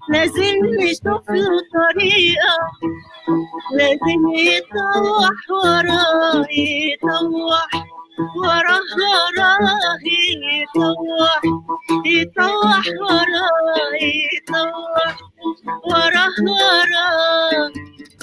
لازم نشوف له طريقة لازم يطوح وراه يطوح وراه وراه يطوح يطوح وراه يطوح وراه وراه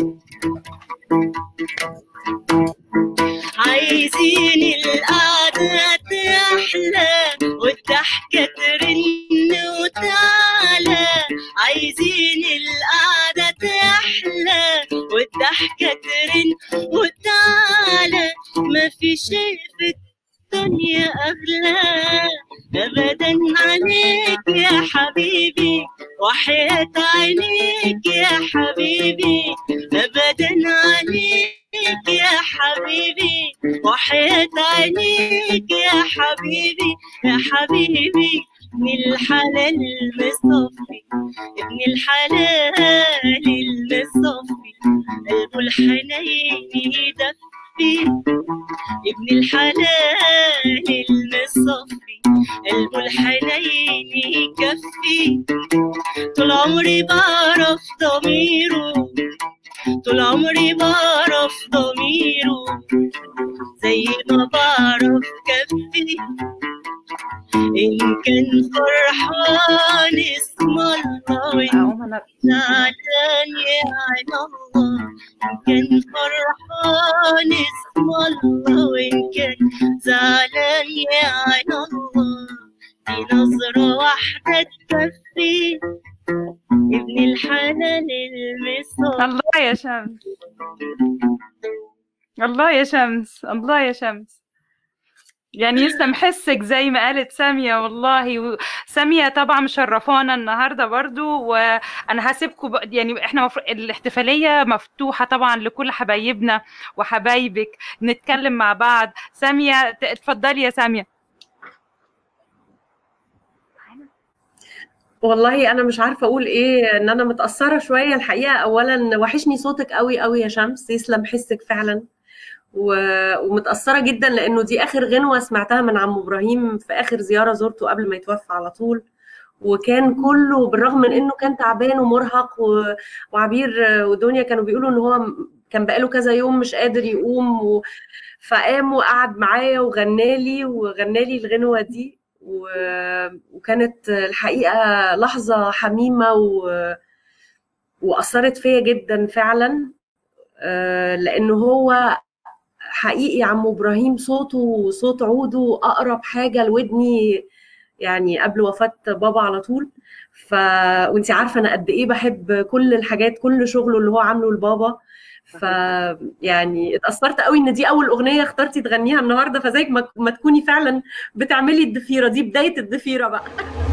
عايزين القعدة تحلى والضحكة ترن وتعلى عايزين القعدة تحلى والضحكة ترن وتعلى ما في شيء في الدنيا أغلى أبدا عليك يا حبيبي وحياة عينيك يا حبيبي أبدا عليك يا حبيبي وحياة عينيك يا حبيبي يا حبيبي ابن الحلال المصطفي ابن الحلال المصطفي قلبه الحنين يدفي ابن الحلال المصطفي قلبه الحنين يكفي طول عمري بعرف ضميره طول عمري بعرف ضميره زي ما بعرف كفي إن كان فرحان اسم الله وإن زعلان يعين الله إن كان فرحان اسم الله وإن كان زعلان يعين الله دي نظرة واحدة تكفي ابن الحلال المصاب الله يا شمس الله يا شمس الله يا شمس يعني يسلم حسك زي ما قالت سامية والله سامية طبعا مشرفانا النهاردة برضو وأنا هسيبكم يعني احنا مفر... الاحتفالية مفتوحة طبعا لكل حبايبنا وحبايبك نتكلم مع بعض سامية ت- اتفضلي يا سامية والله انا مش عارفه اقول ايه ان انا متاثره شويه الحقيقه اولا وحشني صوتك قوي قوي يا شمس يسلم حسك فعلا و... ومتاثره جدا لانه دي اخر غنوه سمعتها من عم ابراهيم في اخر زياره زرته قبل ما يتوفى على طول وكان كله بالرغم من انه كان تعبان ومرهق و... وعبير ودنيا كانوا بيقولوا ان هو كان بقاله كذا يوم مش قادر يقوم و... فقام وقعد معايا وغنالي وغنالي الغنوه دي و... وكانت الحقيقه لحظه حميمه و... واثرت فيا جدا فعلا آه، لانه هو حقيقي عم ابراهيم صوته وصوت عوده اقرب حاجه لودني يعني قبل وفاه بابا على طول ف وانت عارفه انا قد ايه بحب كل الحاجات كل شغله اللي هو عامله لبابا ف يعني اتاثرت قوي ان دي اول اغنيه اخترتي تغنيها النهارده فزيك ما ما تكوني فعلا بتعملي الضفيره دي بدايه الضفيره بقى